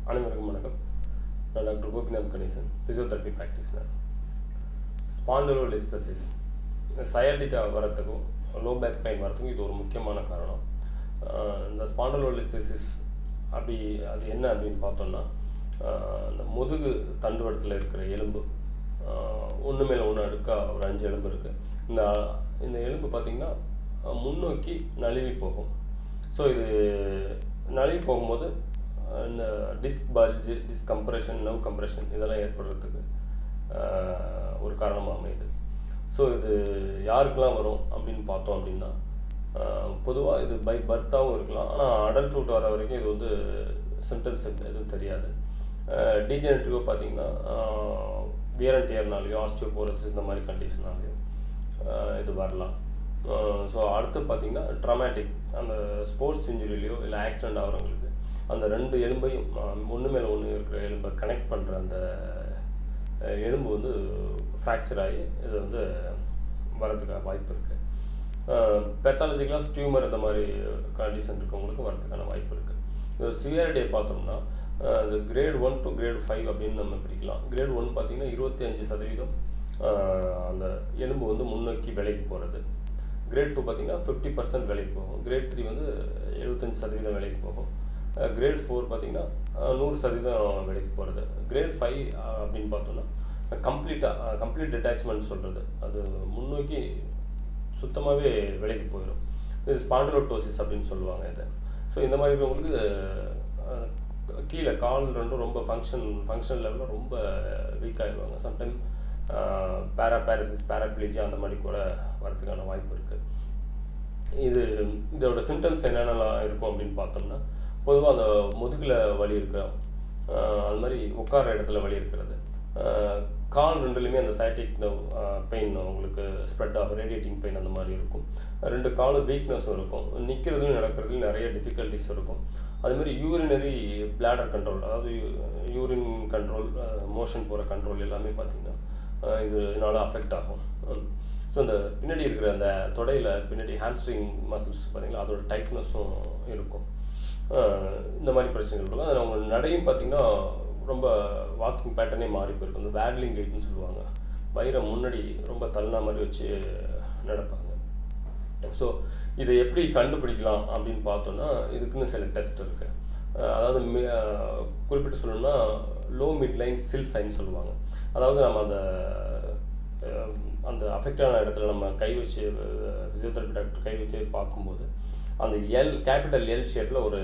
அனைவருக்கும் வணக்கம் நான் doctor Gopinath Ganesan physiotherapy practitioner spondylolisthesis sciatica வரத்துக்கும் லோ பேக் பெயின் வரத்துக்கும் இது ஒரு முக்கியமான காரணம் ஆஹ் இந்த ஸ்பாண்டலோலிஸ்டசிஸ் அப்படி அது என்ன அப்படின்னு பார்த்தோம்னா ஆஹ் இந்த முதுகு தண்டுவடத்தில் இருக்கிற எலும்பு ஒன்று மேலே ஒன்று அடுக்காக ஒரு அஞ்சு எலும்பு இருக்குது இந்த இந்த எலும்பு பார்த்திங்கன்னா முன்னோக்கி நழுவி போகும் ஸோ இது நழுவி போகும்போது அஹ், இந்த disc bulge disc compression nerve compression இதெல்லாம் ஏற்படுறதுக்கு அஹ், ஒரு காரணமாக அமையுது ஸோ இது யாருக்கெல்லாம் வரும் அப்படின்னு பார்த்தோம் அப்படின்னா பொதுவாக இது பை பர்த்தாகவும் இருக்கலாம் ஆனால் அடல்ட்ஹுட் வர வரைக்கும் இது வந்து சிம்டம்ஸ் எதுவும் தெரியாது டீஜெனரேட்டிவாக பார்த்தீங்கன்னா வியர் அண்ட் டியர்னாலேயோ ஆஸ்டியோபோரசிஸ் இந்த மாதிரி கண்டிஷனாலேயோ இது வரலாம் ஸோ அடுத்து பார்த்தீங்கன்னா ட்ரமாட்டிக் அந்த ஸ்போர்ட்ஸ் இன்ஜுரிலையோ இல்லை ஆக்சிடென்ட் ஆகிறவங்களுக்கு அந்த ரெண்டு எலும்பையும் ஒன்று மேலே ஒன்று இருக்கிற எலும்பை கனெக்ட் பண்ணுற அந்த அஹ், எலும்பு வந்து ஃப்ராக்சர் ஆகி இது வந்து வரதுக்கான வாய்ப்பு இருக்குது பெத்தாலஜிக்கலாக டியூமர் இந்த மாதிரி கண்டிஷன் இருக்கவங்களுக்கு வரதுக்கான வாய்ப்பு இருக்குது இது சிவியாரிட்டியை பார்த்தோம்னா அஹ், இது grade one to grade five அப்படின்னு நம்ம பிரிக்கலாம் கிரேட் ஒன் பார்த்தீங்கன்னா இருபத்தி அஞ்சு சதவீதம் அஹ், அந்த எலும்பு வந்து முன்னோக்கி விலைக்கு போகிறது கிரேட் டூ பார்த்தீங்கன்னா ஃபிஃப்டி பர்சன்ட் விலைக்கு போகும் கிரேட் த்ரீ வந்து எழுபத்தஞ்சு சதவீதம் விலைக்கு போகும் கிரேட் ஃபோர் பார்த்தீங்கன்னா அஹ், நூறு சதவீதம் விலைக்கு போகிறது கிரேட் ஃபைவ் அப்படின்னு பார்த்தோம்னா கம்ப்ளீட்டாக கம்ப்ளீட் டிட்டாச்மெண்ட் சொல்கிறது அது முன்னோக்கி சுத்தமாகவே விலைக்கு போயிடும் இது ஸ்பாண்டலோட்டோசிஸ் அப்படின்னு சொல்லுவாங்க இதை ஸோ இந்த மாதிரி இருக்கவங்களுக்கு அஹ், கீழே கால் ரெண்டும் ரொம்ப ஃபங்க்ஷன் ஃபங்க்ஷன் லெவலில் ரொம்ப வீக் ஆயிடுவாங்க சம்டைம் பேரா பேரசிஸ் பேராப்ளீஜியா அந்த மாதிரி கூட வரதுக்கான வாய்ப்பு இருக்குது இது இதோட சிம்டம்ஸ் என்னென்னலாம் இருக்கும் அப்படின்னு பார்த்தோம்னா பொதுவாக அந்த முதுகில் வலி இருக்கிறோம் அது மாதிரி உட்கார இடத்துல வலி இருக்கிறது ஆஹ் கால் ரெண்டுலையுமே அந்த சைட்டிக் பெயின் உங்களுக்கு ஸ்ப்ரெட் ஆகும் ரேடியேட்டிங் பெயின் அந்த மாதிரி இருக்கும் ரெண்டு காலும் வீக்னஸும் இருக்கும் நிற்கிறதுலையும் நடக்கிறதுலையும் நிறைய டிஃபிகல்ட்டிஸ் இருக்கும் அது மாதிரி யூரினரி பிளாடர் கண்ட்ரோல் அதாவது யூரின் கண்ட்ரோல் மோஷன் போகிற கண்ட்ரோல் எல்லாமே பார்த்திங்கன்னா ஆஹ் இது இதனால் அஃபெக்ட் ஆகும் ஸோ அந்த பின்னாடி இருக்கிற அந்த தொடையில் பின்னாடி ஹாம்ஸ்ட்ரிங் மசில்ஸ் பார்த்தீங்கன்னா அதோட டைட்னஸும் இருக்கும் ஆஹ் இந்த மாதிரி பிரச்சனைகள் இருக்கும் அதில் அவங்க நடையும் பார்த்தீங்கன்னா ரொம்ப வாக்கிங் பேட்டர்னே மாறி போயிருக்கும் இந்த வேட்லிங் கைட்னு சொல்லுவாங்க வயிறை முன்னாடி ரொம்ப தள்ளின மாதிரி வச்சு நடப்பாங்க ஸோ இதை எப்படி கண்டுபிடிக்கலாம் அப்படின்னு பார்த்தோன்னா இதுக்குன்னு சில டெஸ்ட் இருக்கு அஹ் அதாவது மி- அஹ் குறிப்பிட்டு சொல்லணும்னா லோ மிட்லைன் சில் சைன் சொல்லுவாங்க அதாவது நம்ம அந்த அஹ், அந்த அஃபெக்டான இடத்துல நம்ம கை வச்சு ஃபிசியோதெரப்பி டாக்டர் கை வச்சு பார்க்கும்போது அந்த எல் கேபிட்டல் எல் ஷேப்பில் ஒரு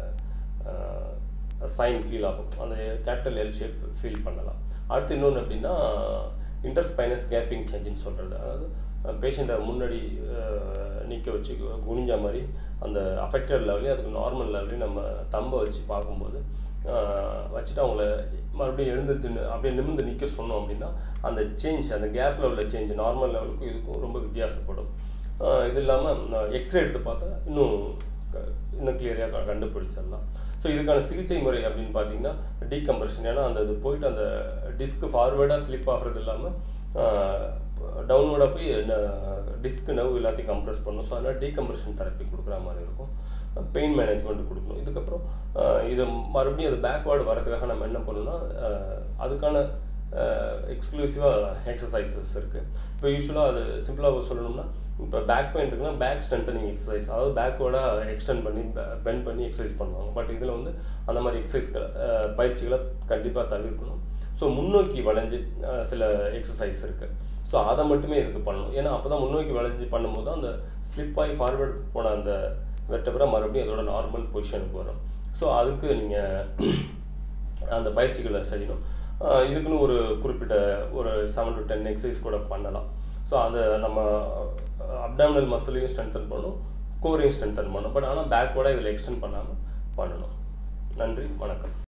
சைன் ஃபீல் ஆகும் அந்த கேபிட்டல் எல் ஷேப் ஃபீல் பண்ணலாம் அடுத்து இன்னொன்று அப்படின்னா இன்டர்ஸ்பைனஸ் கேப்பிங் சேஞ்சுன்னு சொல்கிறது அதாவது பேஷண்ட்டை முன்னாடி நிற்க வச்சு குனிஞ்ச மாதிரி அந்த அஃபெக்டட் லெவலையும் அதுக்கு நார்மல் லெவலையும் நம்ம தம்பை வச்சு பார்க்கும்போது அஹ், வச்சுட்டு அவங்கள மறுபடியும் எழுந்துச்சு நி- அப்படியே நிமிர்ந்து நிற்க சொன்னோம் அப்படின்னா அந்த சேஞ்ச் அந்த கேப்பில் உள்ள சேஞ்ச் நார்மல் லெவலுக்கும் இதுக்கும் ரொம்ப வித்தியாசப்படும் அஹ், இது இல்லாமல் எக்ஸ்ரே எடுத்து பார்த்தா இன்னும் க- இன்னும் கிளியராக கண்டுபிடிச்சிடலாம் ஸோ இதுக்கான சிகிச்சை முறை அப்படின்னு பார்த்தீங்கன்னா டீகம்ப்ரெஷன் ஏன்னா அந்த இது போயிட்டு அந்த டிஸ்க் ஃபார்வேர்டாக ஸ்லிப் ஆகிறது இல்லாமல் டவுன்வர்டாக போய் டிஸ்க் நவ் எல்லாத்தையும் கம்ப்ரெஸ் பண்ணும் ஸோ அதனால் டீகம்ப்ரெஷன் தெரப்பி கொடுக்குற மாதிரி இருக்கும் பெயின் மேனேஜ்மெண்ட் கொடுக்கணும் இதுக்கப்புறம் அஹ், இது மறுபடியும் அது பேக்வேர்டு வரதுக்காக நம்ம என்ன பண்ணணும்னா அஹ், அதுக்கான எக்ஸ்க்ளூசிவாக எக்ஸசைசஸ் இருக்குது இப்போ யூஸ்வலாக அது சிம்பிளாக சொல்லணும்னா இப்போ பேக் பெயின் இருக்குன்னா பேக் ஸ்ட்ரென்த்தனிங் எக்ஸசைஸ் அதாவது பேக்கோடாக எக்ஸ்டெண்ட் பண்ணி பெண்ட் பண்ணி எக்ஸசைஸ் பண்ணுவாங்க பட் இதில் வந்து அந்த மாதிரி எக்ஸசைஸ்களை பயிற்சிகளை கண்டிப்பாக தவிர்க்கணும் ஸோ முன்னோக்கி வளைஞ்சு அஹ், சில எக்ஸசைஸ் இருக்குது ஸோ அதை மட்டுமே இதுக்கு பண்ணணும் ஏன்னா அப்போ தான் முன்னோக்கி வளைஞ்சு பண்ணும்போது அந்த ஸ்லிப் ஆகி ஃபார்வர்ட் போன அந்த வெட்டப்புற மறுபடியும் அதோட நார்மல் பொசிஷனுக்கு வரும் ஸோ அதுக்கு நீங்கள் அந்த பயிற்சிகளை செய்யணும் ஆஹ் இதுக்குன்னு ஒரு குறிப்பிட்ட ஒரு செவன் டு டென் எக்ஸசைஸ் கூட பண்ணலாம் ஸோ அதை நம்ம அப்டாமினல் மசிலையும் ஸ்ட்ரென்தன் பண்ணணும் கோரையும் ஸ்ட்ரென்தன் பண்ணணும் பட் ஆனால் பேக்வேர்டாக இதில் எக்ஸ்டெண்ட் பண்ணாமல் பண்ணணும் நன்றி வணக்கம்